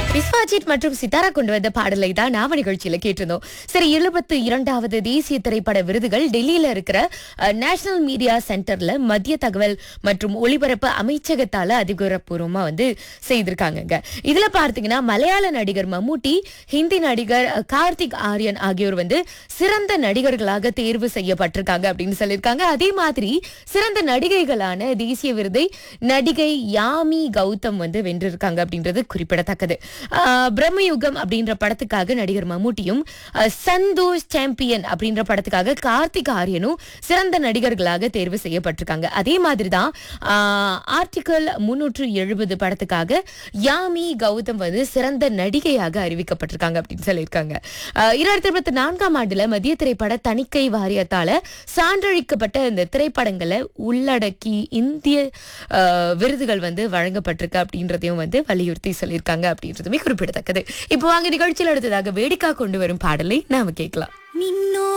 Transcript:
விஸ்வாஜித் மற்றும் சித்தாரா கொண்டு வந்த பாடலை தான் நாம நிகழ்ச்சியில கேட்டிருந்தோம் சரி எழுபத்து இரண்டாவது தேசிய திரைப்பட விருதுகள் டெல்லியில இருக்கிற அஹ், நேஷனல் மீடியா சென்டர்ல மத்திய தகவல் மற்றும் ஒளிபரப்பு அமைச்சகத்தால அதிகாரப்பூர்வமா வந்து செய்திருக்காங்கங்க இதுல பார்த்தீங்கன்னா மலையாள நடிகர் மம்முட்டி ஹிந்தி நடிகர் அஹ், கார்த்திக் ஆரியன் ஆகியோர் வந்து சிறந்த நடிகர்களாக தேர்வு செய்யப்பட்டிருக்காங்க அப்படின்னு சொல்லியிருக்காங்க அதே மாதிரி சிறந்த நடிகைகளான தேசிய விருதை நடிகை யாமி கௌதம் வந்து வென்றிருக்காங்க அப்படின்றது குறிப்பிடத்தக்கது ஆஹ் பிரம்மயுகம் அப்படின்ற படத்துக்காக நடிகர் மம்முட்டியும் ஆஹ் சந்தோஷ் சாம்பியன் அப்படின்ற படத்துக்காக கார்த்திக் ஆரியனும் சிறந்த நடிகர்களாக தேர்வு செய்யப்பட்டிருக்காங்க அதே மாதிரி தான் ஆர்டிகல் முன்னூற்று எழுபது படத்துக்காக யாமி கௌதம் வந்து சிறந்த நடிகையாக அறிவிக்கப்பட்டிருக்காங்க அப்படின்னு சொல்லியிருக்காங்க ஆஹ் இரண்டாயிரத்தி இருபத்தி நான்காம் ஆண்டுல மத்திய திரைப்பட தணிக்கை வாரியத்தால சான்றளிக்கப்பட்ட இந்த திரைப்படங்களை உள்ளடக்கி இந்திய ஆஹ், விருதுகள் வந்து வழங்கப்பட்டிருக்கு அப்படின்றதையும் வந்து வலியுறுத்தி சொல்லியிருக்காங்க அப்படின்றதுமே குறிப்பிடத்தக்கது இப்போ வாங்க நிகழ்ச்சியில் அடுத்ததாக வேடிக்கா கொண்டு வரும் பாடலை நாம கேட்கலாம் நின்னோ